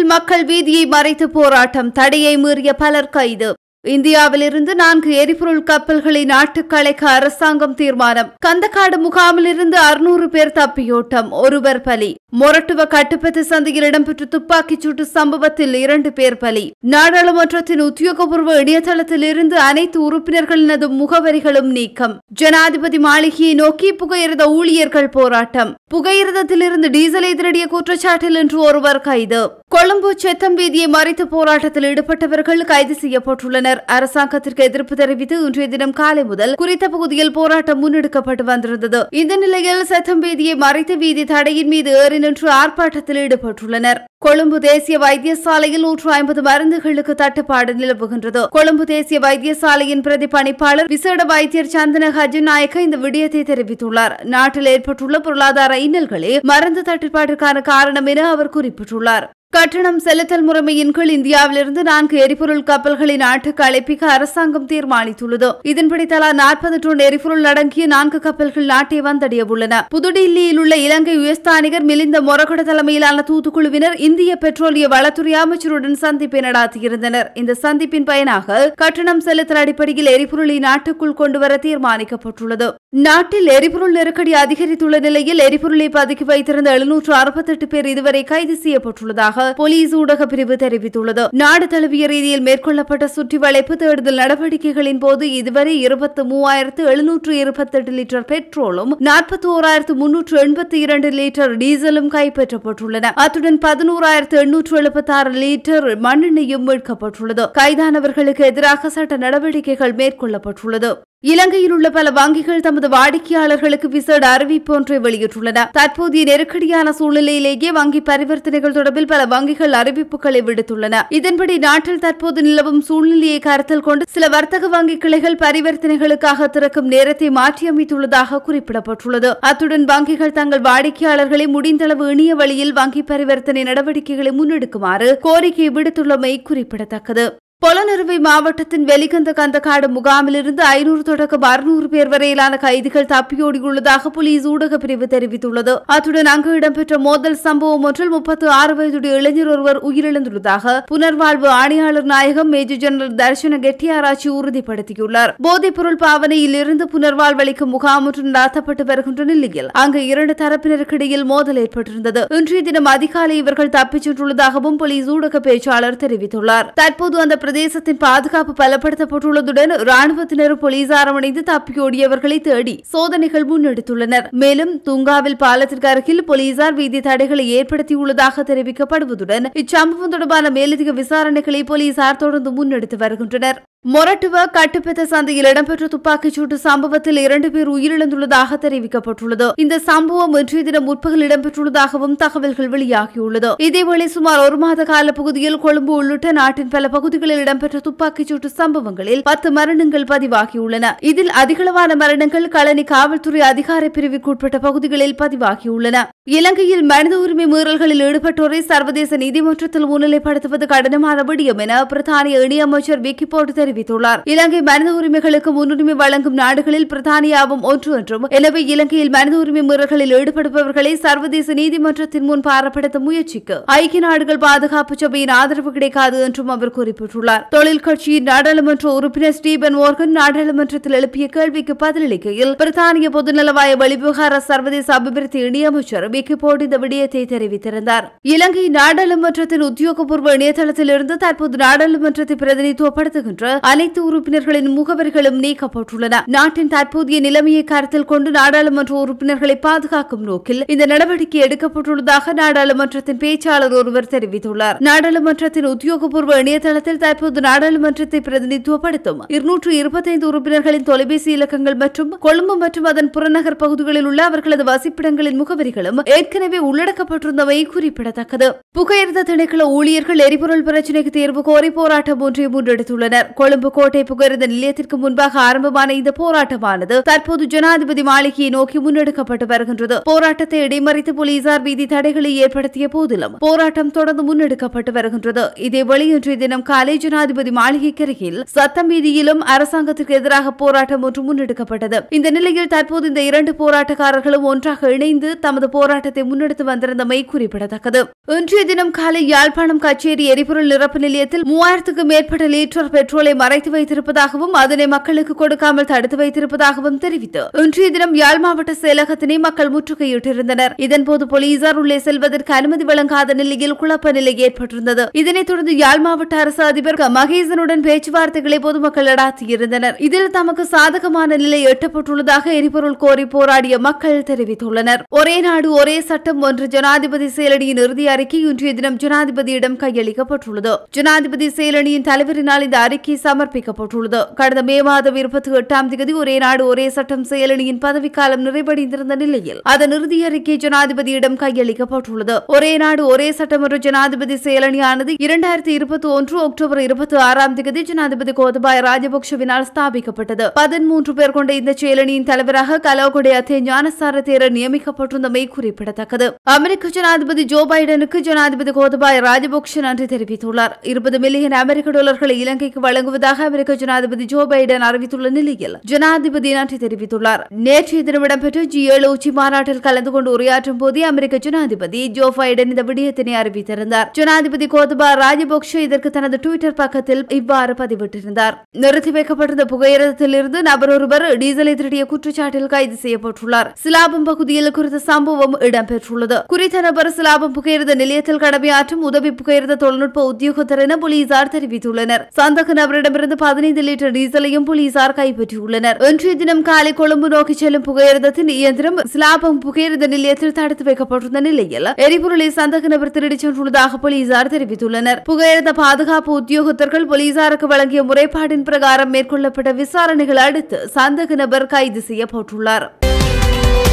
இலங்கையில் மக்கள் வீதியை மறைத்து போராட்டம் தடையை மீறிய பலர் கைது இந்தியாவிலிருந்து நான்கு எரிபொருள் கப்பல்களை நாட்டுக்கு அழைக்க அரசாங்கம் தீர்மானம் கந்தக்காடு முகாமிலிருந்து அறுநூறு பேர் தப்பியோட்டம் ஒருவர் பலி மொரட்டுவ கட்டுப்பத்து சந்தையில் இடம்பெற்ற துப்பாக்கிச் சூட்டு சம்பவத்தில் இரண்டு பேர் பலி நாடாளுமன்றத்தின் உத்தியோகபூர்வ இணையதளத்தில் இருந்து அனைத்து உறுப்பினர்களினது முகவரிகளும் நீக்கம் ஜனாதிபதி மாளிகையை நோக்கி புகையிரத ஊழியர்கள் போராட்டம் புகையிரதத்திலிருந்து டீசலை திருடிய குற்றச்சாட்டில் இன்று ஒருவர் கைது கொழும்பு செத்தம் வீதியை மறைத்து போராட்டத்தில் ஈடுபட்டவர்கள் கைது செய்யப்பட்டுள்ளனர் அரசாங்கத்திற்கு எதிர்ப்பு தெரிவித்து இன்றைய தினம் காலை முதல் குறித்த பகுதியில் போராட்டம் முன்னெடுக்கப்பட்டு வந்திருந்தது இந்த நிலையில் செத்தம் வீதியை மறைத்து வீதி தடையின் மீது ஏறி நின்று ஆர்ப்பாட்டத்தில் ஈடுபட்டுள்ளனர் கொழும்பு தேசிய வைத்தியசாலையில் நூற்று ஐம்பது மருந்துகளுக்கு தட்டுப்பாடு நிலவுகின்றது கொழும்பு தேசிய வைத்தியசாலையின் பிரதி பணிப்பாளர் விசேட வைத்தியர் சந்தன ஹஜநாயக்க இந்த விடயத்தை தெரிவித்துள்ளார் நாட்டில் ஏற்பட்டுள்ள பொருளாதார இன்னல்களே மருந்து தட்டுப்பாட்டிற்கான காரணம் என அவர் குறிப்பிட்டுள்ளார் கட்டணம் செலுத்தல் முறைமையின் கீழ் இந்தியாவிலிருந்து நான்கு எரிபொருள் கப்பல்களை நாட்டுக்கு அழைப்பிக்க அரசாங்கம் தீர்மானித்துள்ளது இதன்படி தலா நாற்பது டன் எரிபொருள் அடங்கிய நான்கு கப்பல்கள் நாட்டை வந்தடைய உள்ளன புதுடில்லியில் உள்ள இலங்கை உயர்ஸ்தானிகர் மிலிந்த மொரகொட தலைமையிலான தூத்துக்குழுவினர் இந்திய பெட்ரோலிய வளத்துறை அமைச்சருடன் சந்திப்பை நடத்தியிருந்தனர் இந்த சந்திப்பின் பயனாக கட்டணம் செலுத்தல் அடிப்படையில் எரிபொருளை நாட்டுக்குள் கொண்டுவர தீர்மானிக்கப்பட்டுள்ளது நாட்டில் எரிபொருள் நெருக்கடி அதிகரித்துள்ள நிலையில் எரிபொருளை பதுக்கி வைத்திருந்த எழுநூற்று அறுபத்தெட்டு பேர் இதுவரை கைது செய்யப்பட்டுள்ளதாக போலீஸ் ஊடக பிரிவு தெரிவித்துள்ளது நாடு தழுவிய ரீதியில் மேற்கொள்ளப்பட்ட சுற்றி வளைப்பு தேடுதல் நடவடிக்கைகளின் போது இதுவரை இருபத்தி மூவாயிரத்து எழுநூற்று இருபத்தெட்டு லிட்டர் பெட்ரோலும் நாற்பத்தி ஓராயிரத்து முன்னூற்று எண்பத்தி இரண்டு லிட்டர் டீசலும் கைப்பற்றப்பட்டுள்ளன அத்துடன் பதினோராயிரத்து எண்ணூற்று எழுபத்தி ஆறு லிட்டர் மண்ணெண்ணெயும் மீட்கப்பட்டுள்ளது கைதானவர்களுக்கு எதிராக சட்ட நடவடிக்கைகள் மேற்கொள்ளப்பட்டுள்ளது இலங்கையில் உள்ள பல வங்கிகள் தமது வாடிக்கையாளர்களுக்கு விசேட அறிவிப்பு ஒன்றை வெளியிட்டுள்ளன தற்போதைய நெருக்கடியான சூழ்நிலையிலேயே வங்கி பரிவர்த்தனைகள் தொடர்பில் பல வங்கிகள் அறிவிப்புகளை விடுத்துள்ளன இதன்படி நாட்டில் தற்போது நிலவும் சூழ்நிலையை கருத்தில் கொண்டு சில வர்த்தக வங்கி கிளைகள் பரிவர்த்தனைகளுக்காக திறக்கும் நேரத்தை மாற்றியமைத்துள்ளதாக குறிப்பிடப்பட்டுள்ளது அத்துடன் வங்கிகள் தங்கள் வாடிக்கையாளர்களை முடிந்தளவு இணைய வழியில் வங்கி பரிவர்த்தனை நடவடிக்கைகளை முன்னெடுக்குமாறு கோரிக்கை விடுத்துள்ளமை குறிப்பிடத்தக்கது பொலனறுவை மாவட்டத்தின் வெலிகந்த கந்தக்காடு முகாமிலிருந்து ஐநூறு தொடக்கம் அறுநூறு பேர் வரையிலான கைதிகள் தப்பியோடியுள்ளதாக போலீஸ் ஊடக பிரிவு தெரிவித்துள்ளது அத்துடன் அங்கு இடம்பெற்ற மோதல் சம்பவம் ஒன்றில் முப்பத்து ஆறு வயதுடைய இளைஞர் ஒருவர் உயிரிழந்துள்ளதாக புனர்வாழ்வு ஆணையாளர் நாயகம் மேஜர் ஜெனரல் தர்ஷன கெட்டியாராய்ச்சி உறுதிப்படுத்தியுள்ளார் போதைப் பொருள் பாவனையில் இருந்து புனர்வாழ்வளிக்கும் முகாம் ஒன்று நடத்தப்பட்டு வருகின்ற நிலையில் அங்கு இரண்டு தரப்பினருக்கிடையில் மோதல் ஏற்பட்டிருந்தது இன்றைய தினம் அதிகாலை இவர்கள் தப்பிச் சென்றுள்ளதாகவும் போலீஸ் ஊடக பேச்சாளர் தெரிவித்துள்ளார் தற்போது அந்த பிரதேசத்தின் பாதுகாப்பு பலப்படுத்தப்பட்டுள்ளதுடன் ராணுவத்தினரும் போலீசாரும் இணைந்து தப்பியோடியவர்களை தேடி சோதனைகள் முன்னெடுத்துள்ளனர் மேலும் துங்காவில் பாலத்திற்கு அருகில் போலீசார் வீதி தடைகளை ஏற்படுத்தியுள்ளதாக தெரிவிக்கப்படுவதுடன் இச்சம்பவம் தொடர்பான மேலதிக விசாரணைகளை போலீசார் தொடர்ந்து முன்னெடுத்து வருகின்றனர் மொரட்டுவ கட்டுப்பெத்த சந்தையில் இடம்பெற்ற துப்பாக்கிச் சூட்டு சம்பவத்தில் இரண்டு பேர் உயிரிழந்துள்ளதாக தெரிவிக்கப்பட்டுள்ளது இந்த சம்பவம் இன்றைய தினம் முற்பகல் இடம்பெற்றுள்ளதாகவும் தகவல்கள் வெளியாகியுள்ளது இதேவேளை சுமார் ஒரு மாத கால பகுதியில் கொழும்பு உள்ளிட்ட நாட்டின் பல பகுதிகளில் இடம்பெற்ற துப்பாக்கிச் சூட்டு சம்பவங்களில் பத்து மரணங்கள் பதிவாகியுள்ளன இதில் அதிகளவான மரணங்கள் களனி காவல்துறை அதிகார பிரிவுக்குட்பட்ட பகுதிகளில் பதிவாகியுள்ளன இலங்கையில் மனித உரிமை மீறல்களில் ஈடுபட்டோரை சர்வதேச நீதிமன்றத்தில் முன்னிலைப்படுத்துவது கடினமான விடயம் என பிரித்தானிய இணையமைச்சர் விக்கி போர்ட் தெரிவித்துள்ளார் இலங்கை மனித உரிமைகளுக்கு முன்னுரிமை வழங்கும் நாடுகளில் பிரித்தானியாவும் ஒன்று என்றும் எனவே இலங்கையில் மனித உரிமை மீறல்களில் ஈடுபடுபவர்களை சர்வதேச நீதிமன்றத்தின் முன் பாரப்படுத்த முயற்சிக்கு ஐக்கிய நாடுகள் பாதுகாப்பு சபையின் ஆதரவு கிடைக்காது என்றும் அவர் குறிப்பிட்டுள்ளார் தொழில் கட்சியின் நாடாளுமன்ற உறுப்பினர் ஸ்டீபன் மோர்கன் நாடாளுமன்றத்தில் எழுப்பிய கேள்விக்கு பதிலளிக்கையில் பிரித்தானிய பொதுநலவாய வெளிவிவகார சர்வதேச அபிவிருத்தி இணையமைச்சர் விக்கி போர்ட் இந்த விடயத்தை தெரிவித்திருந்தார் இலங்கை நாடாளுமன்றத்தின் உத்தியோகபூர்வ இணையதளத்தில் இருந்து தற்போது நாடாளுமன்றத்தை பிரதிநிதித்துவப்படுத்துகின்ற அனைத்து உறுப்பினர்களின் முகவரிகளும் நீக்கப்பட்டுள்ளன நாட்டின் தற்போதைய நிலைமையை கருத்தில் கொண்டு நாடாளுமன்ற உறுப்பினர்களை பாதுகாக்கும் நோக்கில் இந்த நடவடிக்கை எடுக்கப்பட்டுள்ளதாக நாடாளுமன்றத்தின் பேச்சாளர் ஒருவர் தெரிவித்துள்ளார் நாடாளுமன்றத்தின் உத்தியோகபூர்வ இணையதளத்தில் தற்போது நாடாளுமன்றத்தை பிரதிநிதித்துவப்படுத்தும் இருநூற்று இருபத்தைந்து உறுப்பினர்களின் தொலைபேசி இலக்கங்கள் மற்றும் கொழும்பு மற்றும் அதன் புறநகர் பகுதிகளில் உள்ள அவர்களது வசிப்பிடங்களின் முகவரிகளும் ஏற்கனவே உள்ளடக்கப்பட்டிருந்தவை குறிப்பிடத்தக்கது புகையிரத திணைக்கள ஊழியர்கள் எரிபொருள் பிரச்சினைக்கு தீர்வு கோரி போராட்டம் ஒன்றை முன்னெடுத்துள்ளனர் கொழும்பு கொழும்பு கோட்டை புகழ்ந்த நிலையத்திற்கு முன்பாக ஆரம்பமான இந்த போராட்டமானது தற்போது ஜனாதிபதி மாளிகையை நோக்கி முன்னெடுக்கப்பட்டு வருகின்றது போராட்டத்தை இடைமறித்து போலீசார் வீதி தடைகளை ஏற்படுத்திய போதிலும் போராட்டம் தொடர்ந்து முன்னெடுக்கப்பட்டு வருகின்றது இதேவேளை இன்றைய தினம் காலை ஜனாதிபதி மாளிகைக்கருகில் சத்தம் வீதியிலும் அரசாங்கத்திற்கு எதிராக போராட்டம் ஒன்று முன்னெடுக்கப்பட்டது இந்த நிலையில் தற்போது இந்த இரண்டு போராட்டக்காரர்களும் ஒன்றாக இணைந்து தமது போராட்டத்தை முன்னெடுத்து வந்திருந்தமை குறிப்பிடத்தக்கது இன்றைய தினம் காலை யாழ்ப்பாணம் கச்சேரி எரிபொருள் நிரப்பு நிலையத்தில் மூவாயிரத்துக்கும் மேற்பட்ட லிட்டர் பெட்ரோலை மறைத்து வைத்திருப்பதாகவும் அதனை மக்களுக்கு கொடுக்காமல் தடுத்து வைத்திருப்பதாகவும் தெரிவித்து இன்றைய தினம் யாழ் மாவட்ட செயலகத்தினை மக்கள் முற்றுகையிட்டிருந்தனர் இதன்போது போலீசார் உள்ளே செல்வதற்கு அனுமதி வழங்காத நிலையில் குழப்ப நிலை ஏற்பட்டிருந்தது இதனைத் தொடர்ந்து யாழ் மாவட்ட அரசு அதிபர் க. மகேசனுடன் பேச்சுவார்த்தைகளை பொதுமக்கள் நடாத்தியிருந்தனர் இதில் தமக்கு சாதகமான நிலை எட்டப்பட்டுள்ளதாக எரிபொருள் கோரி போராடிய மக்கள் தெரிவித்துள்ளனர் ஒரே நாடு ஒரே சட்டம் ஒன்று ஜனாதிபதி செயலணியின் இறுதி அறிக்கை இன்றைய தினம் ஜனாதிபதியிடம் கையளிக்கப்பட்டுள்ளது ஜனாதிபதி செயலணியின் தலைவரினால் இந்த அறிக்கை சமர்ப்பிக்கப்பட்டுள்ளது கடந்த மே மாதம் இருபத்தி எட்டாம் தேதி ஒரே நாடு ஒரே சட்டம் செயலணியின் பதவிக்காலம் நிறைவடைந்திருந்த நிலையில் அதன் இறுதி அறிக்கை ஜனாதிபதியிடம் கையளிக்கப்பட்டுள்ளது ஒரே நாடு ஒரே சட்டம் என்ற ஜனாதிபதி செயலணியானது இரண்டாயிரத்தி இருபத்தி ஒன்று அக்டோபர் இருபத்தி ஆறாம் தேதி ஜனாதிபதி கோதபாய ராஜபக்சவினால் ஸ்தாபிக்கப்பட்டது பதிமூன்று பேர் கொண்ட இந்த செயலணியின் தலைவராக கலோகுடைய அத்தே ஞானசார தேரர் நியமிக்கப்பட்டிருந்தமை குறிப்பிடத்தக்கது அமெரிக்க ஜனாதிபதி ஜோ பைடனுக்கு ஜனாதிபதி கோதபாய ராஜபக்ஷ நன்றி தெரிவித்துள்ளார் இருபது மில்லியன் அமெரிக்க டாலர்களை இலங்கைக்கு வழங்குவதாக அமெரிக்க ஜனாதிபதி ஜோ பைடன் அறிவித்துள்ள நிலையில் ஜனாதிபதி நன்றி தெரிவித்துள்ளார் நேற்றைய தினம் இடம்பெற்ற ஜி ஏழு உச்சி மாநாட்டில் கலந்து கொண்டு உரையாற்றும் போதே அமெரிக்க ஜனாதிபதி ஜோ பைடன் இந்த விடயத்தினை அறிவித்திருந்தார் ஜனாதிபதி கோதபா ராஜபக்ஷ இதற்கு தனது டுவிட்டர் பக்கத்தில் இவ்வாறு பதிவிட்டிருந்தார் நிறுத்தி வைக்கப்பட்டிருந்த புகையிரதத்தில் இருந்து நபர் ஒருவர் டீசலை திருடிய குற்றச்சாட்டில் கைது செய்யப்பட்டுள்ளார் சிலாபம் பகுதியில் குறித்த சம்பவம் இடம்பெற்றுள்ளது குறித்த நபர் சிலாபம் புகையிரத நிலையத்தில் கடமையாற்றும் உதவி புகையிரத தொழில்நுட்ப உத்தியோகத்தர் என போலீசார் தெரிவித்துள்ளனர் சந்தக நபரிடமிருந்து பதினைந்து லிட்டர் டீசலையும் போலீசார் கைப்பற்றியுள்ளனர் இன்றைய தினம் காலை கொழும்பு நோக்கி செல்லும் புகையிரதத்தின் இயந்திரம் சிலாபம் புகையிரத நிலையத்தில் தடுத்து வைக்கப்பட்டிருந்த நிலையில் எரிபொருளை சந்தக நபர் திருடிச் சென்றுள்ளதாக போலீசார் தெரிவித்துள்ளனர் புகையிரத பாதுகாப்பு உத்தியோகத்தர்கள் போலீசாருக்கு வழங்கிய முறைப்பாட்டின் பிரகாரம் மேற்கொள்ளப்பட்ட விசாரணைகள் அடுத்து சந்தக நபர் கைது செய்யப்பட்டுள்ளார்